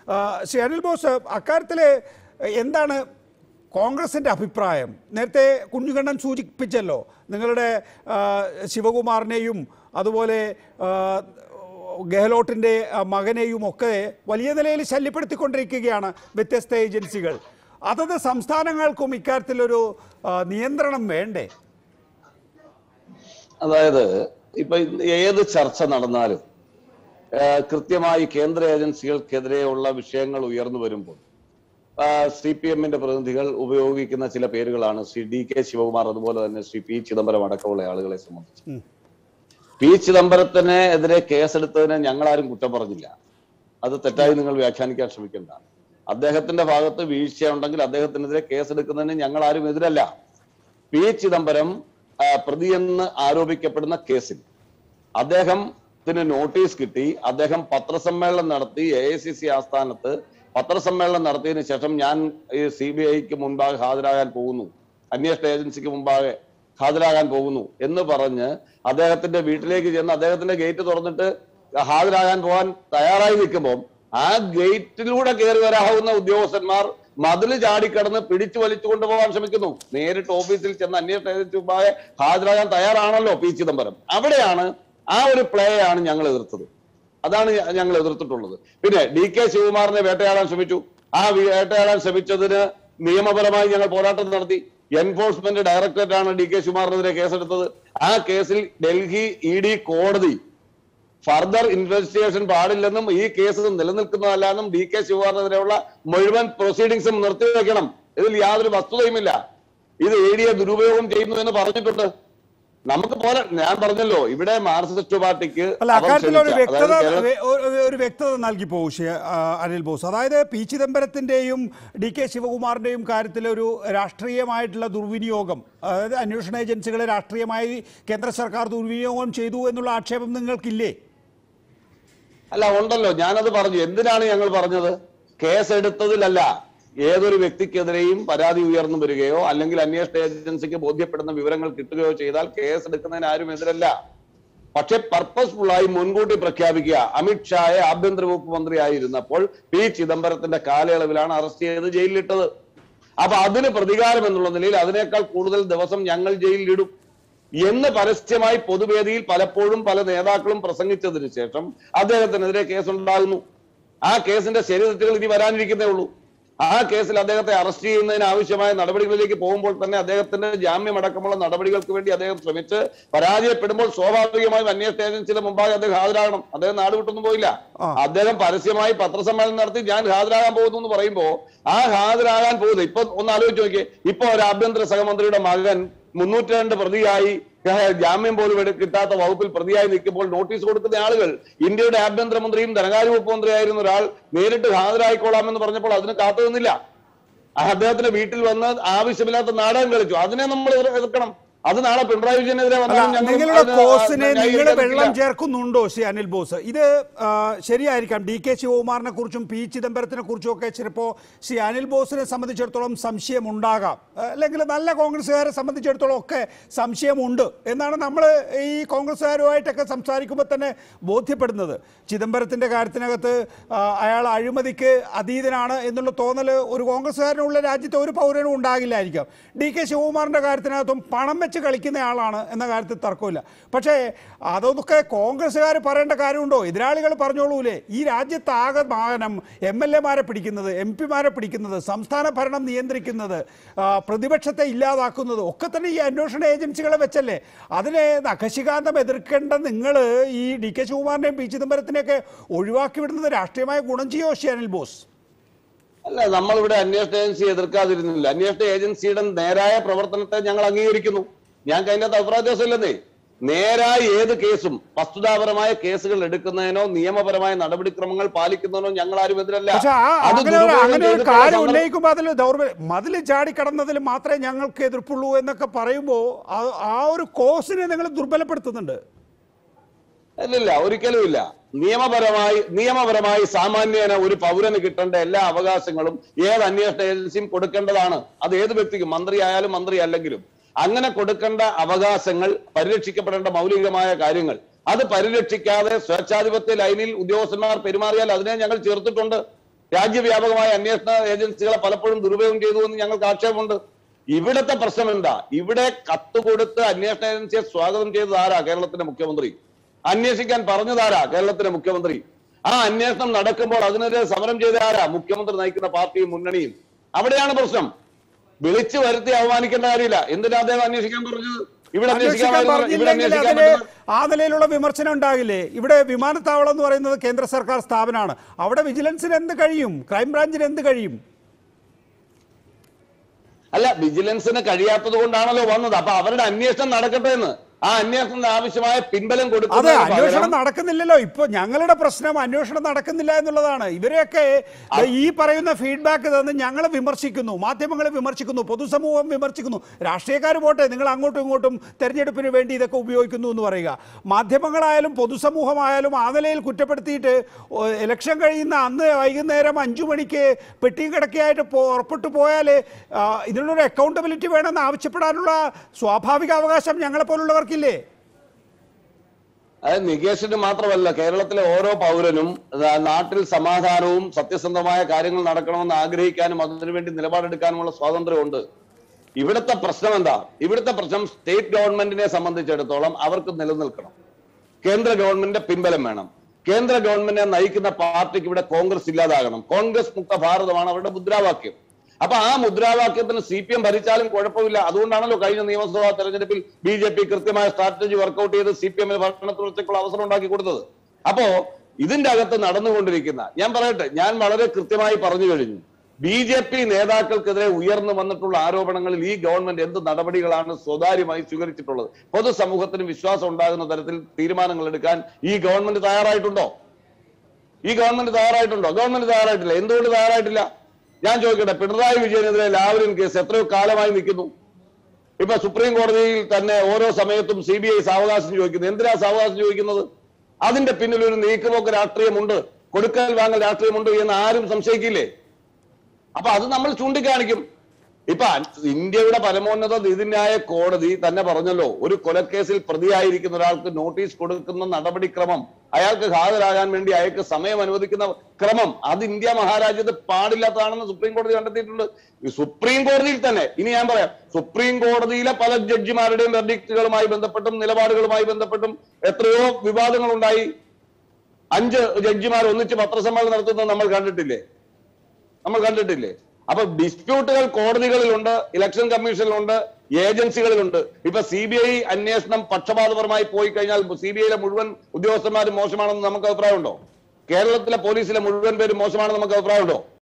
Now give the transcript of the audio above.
ആ, ശ്രീ അനിൽ ബോസ് അക്കാര്യത്തിൽ എന്താണ് കോൺഗ്രസിൻ്റെ അഭിപ്രായം നേരത്തെ കുഞ്ഞുകണ്ണൻ സൂചിപ്പിച്ചല്ലോ നിങ്ങളുടെ ആ, ശിവകുമാറിനെയും അതുപോലെ ആ, ഗെഹ്ലോട്ടിൻ്റെ ആ, മകനെയും ഒക്കെ വലിയ നിലയിൽ ശല്യപ്പെടുത്തിക്കൊണ്ടിരിക്കുകയാണ് വ്യത്യസ്ത ഏജൻസികൾ അതത് സംസ്ഥാനങ്ങൾക്കും ഇക്കാര്യത്തിലൊരു ആ, നിയന്ത്രണം വേണ്ടേ അതായത് ഇപ്പൊ ഏത് ചർച്ച നടന്നാലും ആ, കൃത്യമായി കേന്ദ്ര ഏജൻസികൾക്കെതിരെയുള്ള വിഷയങ്ങൾ ഉയർന്നു വരുമ്പോൾ സി പി എമ്മിന്റെ പ്രതിനിധികൾ ഉപയോഗിക്കുന്ന ചില പേരുകളാണ് ശ്രീ ഡി കെ ശിവകുമാർ അതുപോലെ തന്നെ ശ്രീ പി ചിദംബരം അടക്കമുള്ള ആളുകളെ സംബന്ധിച്ച് പി ചിദംബരത്തിന് എതിരെ കേസെടുത്തതിന് ഞങ്ങളാരും കുറ്റം പറഞ്ഞില്ല അത് തെറ്റായി നിങ്ങൾ വ്യാഖ്യാനിക്കാൻ ശ്രമിക്കേണ്ട അദ്ദേഹത്തിന്റെ ഭാഗത്ത് വീഴ്ചയുണ്ടെങ്കിൽ അദ്ദേഹത്തിനെതിരെ കേസെടുക്കുന്നതിന് ഞങ്ങൾ ആരും എതിരല്ല പി ചിദംബരം ആ, പ്രതിയെന്ന് ആരോപിക്കപ്പെടുന്ന കേസിൽ അദ്ദേഹത്തിന് നോട്ടീസ് കിട്ടി അദ്ദേഹം പത്രസമ്മേളനം നടത്തി എ ഐ സി സി ആസ്ഥാനത്ത് പത്രസമ്മേളനം നടത്തിയതിനു ശേഷം ഞാൻ ഈ സി ബി ഐക്ക് മുൻപാകെ ഹാജരാകാൻ പോകുന്നു അന്വേഷണ ഏജൻസിക്ക് മുമ്പാകെ ഹാജരാകാൻ പോകുന്നു എന്ന് പറഞ്ഞ് അദ്ദേഹത്തിന്റെ വീട്ടിലേക്ക് ചെന്ന് അദ്ദേഹത്തിന്റെ ഗേറ്റ് തുറന്നിട്ട് ഹാജരാകാൻ പോകാൻ തയ്യാറായി നിൽക്കുമ്പോൾ ആ ഗേറ്റിലൂടെ കയറി വരാവുന്ന ഉദ്യോഗസ്ഥന്മാർ മതില് ചാടിക്കടന്ന് പിടിച്ചു വലിച്ചു കൊണ്ടുപോകാൻ ശ്രമിക്കുന്നു നേരിട്ട് ഓഫീസിൽ ചെന്ന് അന്വേഷണ ഏജൻസി മുമ്പാകെ ഹാജരാകാൻ തയ്യാറാണല്ലോ പി ചിദംബരം അവിടെയാണ് ആ ഒരു പ്ലേ ആണ് ഞങ്ങൾ എതിർത്തത് അതാണ് ഞ- ഞങ്ങൾ എതിർത്തിട്ടുള്ളത് പിന്നെ ഡി കെ ശിവകുമാറിനെ വേട്ടയാടാൻ ശ്രമിച്ചു ആ വേട്ടയാടാൻ ശ്രമിച്ചതിന് നിയമപരമായി ഞങ്ങൾ പോരാട്ടം നടത്തി എൻഫോഴ്സ്മെന്റ് ഡയറക്ടറേറ്റ് ആണ് ഡി കെ ശിവകുമാറിനെതിരെ കേസെടുത്തത് ആ കേസിൽ ഡൽഹി ഇ ഡി കോടതി ഫർദർ ഇൻവെസ്റ്റിഗേഷൻ പാടില്ലെന്നും ഈ കേസ് നിലനിൽക്കുന്നതല്ലെന്നും ഡി കെ ശിവകുമാറിനെതിരെയുള്ള മുഴുവൻ പ്രൊസീഡിങ്സും നിർത്തിവെക്കണം ഇതിൽ യാതൊരു വസ്തുതയുമില്ല ഇത് എ ഡിയെ ദുരുപയോഗം ചെയ്യുന്നു എന്ന് പറഞ്ഞിട്ടുണ്ട് നമുക്ക് പോലെ ഞാൻ പറഞ്ഞല്ലോ ഇവിടെ മാർക്സിസ്റ്റ് പാർട്ടിക്ക് അല്ല അവർ അക്കാര്യത്തിൽ ഒരു ക്ഷണിച്ച, വ്യക്തത അതായത് കേരള- വെ- ഒരു- ഒരു വ്യക്തത നൽകി പോകും ശ്രീ ആ, അനിൽ ബോസ് അതായത് പി ചിദംബരത്തിൻ്റെയും ഡി കെ ശിവകുമാറിൻ്റെയും കാര്യത്തിൽ ഒരു രാഷ്ട്രീയമായിട്ടുള്ള ദുർവിനിയോഗം അതായത് അന്വേഷണ ഏജൻസികളെ രാഷ്ട്രീയമായി കേന്ദ്ര സർക്കാർ ദുർവിനിയോഗം ചെയ്തു എന്നുള്ള ആക്ഷേപം നിങ്ങൾക്കില്ലേ അല്ല ഉണ്ടല്ലോ ഞാനത് പറഞ്ഞു എന്തിനാണ് ഞങ്ങൾ പറഞ്ഞത് കേസ് എടുത്തതിലല്ല ഏതൊരു വ്യക്തിക്കെതിരെയും പരാതി ഉയർന്നു വരികയോ അല്ലെങ്കിൽ അന്വേഷണ ഏജൻസിക്ക് ബോധ്യപ്പെടുന്ന വിവരങ്ങൾ കിട്ടുകയോ ചെയ്താൽ കേസ് എടുക്കുന്നതിന് ആരും എതിരല്ല പക്ഷെ പർപ്പസ്ഫുൾ ആയി മുൻകൂട്ടി പ്രഖ്യാപിക്കുക അമിത്ഷായെ ആഭ്യന്തര വകുപ്പ് മന്ത്രിയായിരുന്നപ്പോൾ പി ചിദംബരത്തിന്റെ കാലയളവിലാണ് അറസ്റ്റ് ചെയ്ത് ജയിലിലിട്ടത് അപ്പൊ അതിന് പ്രതികാരം എന്നുള്ള നിലയിൽ അതിനേക്കാൾ കൂടുതൽ ദിവസം ഞങ്ങൾ ജയിലിലിടും എന്ന് പരസ്യമായി പൊതുവേദിയിൽ പലപ്പോഴും പല നേതാക്കളും പ്രസംഗിച്ചതിന് ശേഷം അദ്ദേഹത്തിനെതിരെ കേസുണ്ടാകുന്നു ആ കേസിന്റെ ശരി തെറ്റുകൾ ഇനി വരാനിരിക്കുന്നേ ഉള്ളൂ ആ കേസിൽ അദ്ദേഹത്തെ അറസ്റ്റ് ചെയ്യുന്നതിന് ആവശ്യമായ നടപടികളിലേക്ക് പോകുമ്പോൾ തന്നെ അദ്ദേഹത്തിന്റെ ജാമ്യമടക്കമുള്ള നടപടികൾക്ക് വേണ്ടി അദ്ദേഹം ശ്രമിച്ച് പരാജയപ്പെടുമ്പോൾ സ്വാഭാവികമായും അന്വേഷണ ഏജൻസിയുടെ മുമ്പാകെ അദ്ദേഹം ഹാജരാകണം അദ്ദേഹം നാട് വിട്ടൊന്നും പോയില്ല ആ. അദ്ദേഹം പരസ്യമായി പത്രസമ്മേളനം നടത്തി ഞാൻ ഹാജരാകാൻ പോകുന്നു എന്ന് പറയുമ്പോ ആ ഹാജരാകാൻ പോകുന്നത് ഇപ്പൊ ഒന്ന് ആലോചിച്ച് നോക്കിയേ ഇപ്പൊ ഒരു ആഭ്യന്തര സഹമന്ത്രിയുടെ മകൻ മുന്നൂറ്റി രണ്ട് പ്രതിയായി ഏഹ്, ജാമ്യം പോലും എടു- കിട്ടാത്ത വകുപ്പിൽ പ്രതിയായി നിൽക്കുമ്പോൾ നോട്ടീസ് കൊടുക്കുന്ന ആളുകൾ ഇന്ത്യയുടെ ആഭ്യന്തരമന്ത്രിയും ധനകാര്യ വകുപ്പ് മന്ത്രിയായിരുന്ന ഒരാൾ നേരിട്ട് ഹാജരായിക്കോളാമെന്ന് പറഞ്ഞപ്പോൾ അതിന് കാത്തു നിന്നില്ല ആ അദ്ദേഹത്തിന്റെ വീട്ടിൽ വന്ന് ആവശ്യമില്ലാത്ത നാടകം കളിച്ചു അതിനെ നമ്മൾ എതിർ- എതിർക്കണം അത് നാളെ പിണറായി വിജയനെതിരെ അല്ല വന്നാലും ഞങ്ങൾ നിങ്ങളുടെ അതിന് കോസിനെ നിങ്ങൾ ന്യായീകരിക്കാൻ വെള്ളം പറ്റില്ല. ചേർക്കുന്നുണ്ടോ ശ്രീ അനിൽ ബോസ് ഇത് ആ, ശരിയായിരിക്കാം ഡി കെ ശിവകുമാറിനെ കുറിച്ചും പി ചിദംബരത്തിനെ കുറിച്ചും ഒക്കെ ചിലപ്പോൾ ശ്രീ അനിൽ ബോസിനെ സംബന്ധിച്ചിടത്തോളം സംശയമുണ്ടാകാം അല്ലെങ്കിൽ നല്ല കോൺഗ്രസ്സുകാരെ സംബന്ധിച്ചിടത്തോളം ഒക്കെ സംശയമുണ്ട് എന്നാണ് നമ്മൾ ഈ കോൺഗ്രസ്സുകാരുമായിട്ടൊക്കെ സംസാരിക്കുമ്പോൾ തന്നെ ബോധ്യപ്പെടുന്നത് ചിദംബരത്തിൻ്റെ കാര്യത്തിനകത്ത് ആ, അയാൾ അഴിമതിക്ക് അതീതനാണ് എന്നുള്ള തോന്നൽ ഒരു കോൺഗ്രസ്സുകാരനുള്ള രാജ്യത്തെ ഒരു പൗരനും ഉണ്ടാകില്ലായിരിക്കാം ഡി കെ ശിവകുമാറിൻ്റെ കാര്യത്തിനകത്തും പണം വെച്ച് കളിക്കുന്ന ആളാണ് എന്ന കാര്യത്തിൽ തർക്കമില്ല പക്ഷേ അതൊക്കെ കോൺഗ്രസ്സുകാർ പറയേണ്ട കാര്യമുണ്ടോ എതിരാളികൾ പറഞ്ഞോളൂലേ ഈ രാജ്യത്താകെ മാനം എം എൽ എമാരെ പിടിക്കുന്നത് എം പിമാരെ പിടിക്കുന്നത് സംസ്ഥാന ഭരണം നിയന്ത്രിക്കുന്നത് ആ, പ്രതിപക്ഷത്തെ ഇല്ലാതാക്കുന്നത് ഒക്കെ തന്നെ ഈ അന്വേഷണ ഏജൻസികളെ വെച്ചല്ലേ അതിനെ നഖശികാന്തം എതിർക്കേണ്ട നിങ്ങൾ ഈ ഡി കെ ശിവകുമാറിനെയും പി ചിദംബരത്തിനെയൊക്കെ ഒഴിവാക്കി വിടുന്നത് രാഷ്ട്രീയമായ ഗുണം ചെയ്യോ ശ്രീ അനിൽ ബോസ് അല്ല നമ്മളിവിടെ അന്വേഷണ ഏജൻസി എതിർക്കാതിരുന്നില്ല അന്വേഷണ ഏജൻസിയുടെ നേരായ പ്രവർത്തനത്തെ ഞങ്ങൾ അംഗീകരിക്കുന്നു ഞങ്ങൾക്ക് അതിനകത്ത് അഭിപ്രായ വ്യത്യാസമില്ലെന്നേ നേരായ ഏത് കേസും വസ്തുതാപരമായ കേസുകൾ എടുക്കുന്നതിനോ നിയമപരമായ നടപടിക്രമങ്ങൾ പാലിക്കുന്നതിനോ ഞങ്ങൾ ആരും എതിരല്ല പക്ഷെ ആ അത് അങ്ങനെ ഒരു ദുരുപയോഗം അങ്ങനെ ഒരു ചെയ്തിട്ടുള്ള കാര്യം സന്ദർഭം- ഉന്നയിക്കുമ്പോൾ അതിൽ ദൗർബല്യം മതിൽ ചാടി കടന്നതിൽ മാത്രമേ ഞങ്ങൾക്ക് എതിർപ്പുള്ളൂ എന്നൊക്കെ പറയുമ്പോൾ ആ- ആ ഒരു കോസിനെ നിങ്ങൾ ദുർബലപ്പെടുത്തുന്നുണ്ട് ഇല്ലില്ല ഒരിക്കലും ഇല്ല നിയമപരമായി നിയമപരമായി സാമാന്യേന ഒരു പൗരന് കിട്ടേണ്ട എല്ലാ അവകാശങ്ങളും ഏത് അന്വേഷണ ഏജൻസിയും കൊടുക്കേണ്ടതാണ് അത് ഏത് വ്യക്തിക്കും മന്ത്രി ആയാലും മന്ത്രി അല്ലെങ്കിലും അങ്ങനെ കൊടുക്കേണ്ട അവകാശങ്ങൾ പരിരക്ഷിക്കപ്പെടേണ്ട മൗലികമായ കാര്യങ്ങൾ അത് പരിരക്ഷിക്കാതെ സ്വേച്ഛാധിപത്യ ലൈനിൽ ഉദ്യോഗസ്ഥന്മാർ പെരുമാറിയാൽ അതിനെ ഞങ്ങൾ ചേർത്തിട്ടുണ്ട് രാജ്യവ്യാപകമായ അന്വേഷണ ഏജൻസികളെ പലപ്പോഴും ദുരുപയോഗം ചെയ്തു എന്ന് ഞങ്ങൾക്ക് ആക്ഷേപമുണ്ട് ഇവിടത്തെ പ്രശ്നം എന്താ ഇവിടെ കത്ത് കൊടുത്ത് അന്വേഷണ ഏജൻസിയെ സ്വാഗതം ചെയ്തത് ആരാ കേരളത്തിന്റെ മുഖ്യമന്ത്രി അന്വേഷിക്കാൻ പറഞ്ഞതാരാ കേരളത്തിന്റെ മുഖ്യമന്ത്രി ആ അന്വേഷണം നടക്കുമ്പോൾ അതിനെതിരെ സമരം ചെയ്ത ആരാ മുഖ്യമന്ത്രി നയിക്കുന്ന പാർട്ടിയും മുന്നണിയും അവിടെയാണ് പ്രശ്നം വിളിച്ചു വരുത്തി അവമാനിക്കേണ്ട കാര്യമില്ല എന്തിനാ അദ്ദേഹം അന്വേഷിക്കാൻ പറഞ്ഞത് ഇവിടെ അന്വേഷിക്കാൻ അന്വേഷിക്കാൻ ഇവിടെ പറഞ്ഞില്ലെങ്കിൽ അന്വേഷിക്കാൻ അതിന് പറ്റുന്ന ആ നിലയിലുള്ള വിമർശനം ഉണ്ടാകില്ലേ ഇവിടെ വിമാനത്താവളം എന്ന് പറയുന്നത് കേന്ദ്ര സർക്കാർ സ്ഥാപനമാണ് അവിടെ വിജിലൻസിന് എന്ത് കഴിയും ക്രൈംബ്രാഞ്ചിന് എന്ത് കഴിയും അല്ല വിജിലൻസിന് കഴിയാത്തത് കൊണ്ടാണല്ലോ വന്നത് അപ്പൊ അവരുടെ അന്വേഷണം നടക്കട്ടെ എന്ന് ആ അന്വേഷണത്തിന് ആവശ്യമായ പിൻബലം അതെ കൊടുക്കുന്നതിന് അന്വേഷണം പകരം നടക്കുന്നില്ലല്ലോ ഇപ്പൊ ഞങ്ങളുടെ പ്രശ്നം അന്വേഷണം നടക്കുന്നില്ല എന്നുള്ളതാണ് ഇവരെയൊക്കെ ദേ ഈ പറയുന്ന ഫീഡ്ബാക്ക് തന്ന് ഞങ്ങൾ വിമർശിക്കുന്നു മാധ്യമങ്ങളെ വിമർശിക്കുന്നു പൊതുസമൂഹം വിമർശിക്കുന്നു രാഷ്ട്രീയക്കാർ പോട്ടെ നിങ്ങൾ അങ്ങോട്ടും ഇങ്ങോട്ടും തെരഞ്ഞെടുപ്പിന് വേണ്ടി ഇതൊക്കെ ഉപയോഗിക്കുന്നു എന്ന് പറയുക മാധ്യമങ്ങളായാലും പൊതുസമൂഹമായാലും ആ നിലയിൽ കുറ്റപ്പെടുത്തിയിട്ട് ഓ, ഇലക്ഷൻ കഴിയുന്ന അന്ന് വൈകുന്നേരം അഞ്ചു മണിക്ക് പെട്ടിയും കിടക്കയായിട്ട് പോ പുറപ്പെട്ടു പോയാൽ ആ, ഇതിനുള്ളൊരു അക്കൗണ്ടബിലിറ്റി വേണമെന്ന് ആവശ്യപ്പെടാനുള്ള സ്വാഭാവിക അവകാശം ഞങ്ങളെപ്പോലുള്ളവർക്കില്ലേ അത് നികേഷിന് മാത്രമല്ല കേരളത്തിലെ ഓരോ പൗരനും ദാ നാട്ടിൽ സമാധാനവും സത്യസന്ധമായ കാര്യങ്ങൾ നടക്കണമെന്ന് ആഗ്രഹിക്കാനും അതിനുവേണ്ടി നിലപാടെടുക്കാനുമുള്ള സ്വാതന്ത്ര്യമുണ്ട് ഇവിടുത്തെ പ്രശ്നം എന്താ ഇവിടുത്തെ പ്രശ്നം സ്റ്റേറ്റ് ഗവൺമെന്റിനെ സംബന്ധിച്ചിടത്തോളം അവർക്ക് നിലനിൽക്കണം കേന്ദ്ര ഗവൺമെന്റിന്റെ പിൻബലം വേണം കേന്ദ്ര ഗവൺമെന്റിനെ നയിക്കുന്ന പാർട്ടിക്ക് ഇവിടെ കോൺഗ്രസ് ഇല്ലാതാകണം കോൺഗ്രസ് മുക്ത ഭാരതമാണ് അവരുടെ മുദ്രാവാക്യം അപ്പൊ ആ മുദ്രാവാക്യത്തിന് സി പി എം ഭരിച്ചാലും കുഴപ്പമില്ല അതുകൊണ്ടാണല്ലോ കഴിഞ്ഞ നിയമസഭാ തെരഞ്ഞെടുപ്പിൽ ബി ജെ പി കൃത്യമായ സ്ട്രാറ്റജി വർക്കൗട്ട് ചെയ്ത് സി പി എമ്മിന് ഭരണ തുടർച്ചയ്ക്കുള്ള അവസരം ഉണ്ടാക്കി കൊടുത്തത് അപ്പോ ഇതിന്റെ അകത്ത് നടന്നുകൊണ്ടിരിക്കുന്ന ഞാൻ പറയട്ടെ ഞാൻ വളരെ കൃത്യമായി പറഞ്ഞു കഴിഞ്ഞു ബി ജെ പി നേതാക്കൾക്കെതിരെ ഉയർന്നു വന്നിട്ടുള്ള ആരോപണങ്ങളിൽ ഈ ഗവൺമെന്റ് എന്ത് നടപടികളാണ് സ്വകാര്യമായി സ്വീകരിച്ചിട്ടുള്ളത് പൊതുസമൂഹത്തിന് വിശ്വാസം ഉണ്ടാകുന്ന തരത്തിൽ തീരുമാനങ്ങൾ എടുക്കാൻ ഈ ഗവൺമെന്റ് തയ്യാറായിട്ടുണ്ടോ ഈ ഗവൺമെന്റ് തയ്യാറായിട്ടുണ്ടോ ഗവൺമെന്റ് തയ്യാറായിട്ടില്ല എന്തുകൊണ്ട് തയ്യാറായിട്ടില്ല ഞാൻ ചോദിക്കട്ടെ പിണറായി വിജയനെതിരെ ലാവലിൻ കേസ് എത്രയോ കാലമായി നിൽക്കുന്നു ഇപ്പൊ സുപ്രീം കോടതിയിൽ തന്നെ ഓരോ സമയത്തും സി ബി ഐ സാവകാശം ചോദിക്കുന്നു എന്തിനാ സാവകാശം ചോദിക്കുന്നത് അതിന്റെ പിന്നിൽ ഒരു നീക്കുപോക്ക് രാഷ്ട്രീയമുണ്ട് കൊടുക്കൽ വാങ്ങൽ രാഷ്ട്രീയമുണ്ട് എന്ന് ആരും സംശയിക്കില്ലേ അപ്പൊ അത് നമ്മൾ ചൂണ്ടിക്കാണിക്കും ഇപ്പൊ ഇന്ത്യയുടെ പരമോന്നത നീതിന്യായ കോടതി തന്നെ പറഞ്ഞല്ലോ ഒരു കൊലക്കേസിൽ പ്രതിയായിരിക്കുന്ന ഒരാൾക്ക് നോട്ടീസ് കൊടുക്കുന്ന നടപടിക്രമം അയാൾക്ക് ഹാജരാകാൻ വേണ്ടി അയാൾക്ക് സമയം അനുവദിക്കുന്ന ക്രമം അത് ഇന്ത്യ മഹാരാജ്യത്ത് പാടില്ലാത്തതാണെന്ന് സുപ്രീം കോടതി കണ്ടെത്തിയിട്ടുണ്ട് ഈ സുപ്രീം കോടതിയിൽ തന്നെ ഇനി ഞാൻ പറയാം സുപ്രീം കോടതിയിലെ പല ജഡ്ജിമാരുടെയും വെർഡിക്റ്റുകളുമായി ബന്ധപ്പെട്ടും നിലപാടുകളുമായി ബന്ധപ്പെട്ടും എത്രയോ വിവാദങ്ങൾ ഉണ്ടായി അഞ്ച് ജഡ്ജിമാർ ഒന്നിച്ച് പത്രസമ്മേളനം നടത്തുന്നത് നമ്മൾ കണ്ടിട്ടില്ലേ നമ്മൾ കണ്ടിട്ടില്ലേ അപ്പൊ ഡിസ്പ്യൂട്ടുകൾ കോടതികളിലുണ്ട് ഇലക്ഷൻ കമ്മീഷനിലുണ്ട് ഏജൻസികളിലുണ്ട് ഇപ്പൊ സി ബി ഐ അന്വേഷണം പക്ഷപാതപരമായി പോയി കഴിഞ്ഞാൽ സി ബി ഐയിലെ മുഴുവൻ ഉദ്യോഗസ്ഥന്മാരും മോശമാണെന്ന് നമുക്ക് അഭിപ്രായമുണ്ടോ കേരളത്തിലെ പോലീസിലെ മുഴുവൻ പേരും മോശമാണെന്ന് നമുക്ക് അഭിപ്രായമുണ്ടോ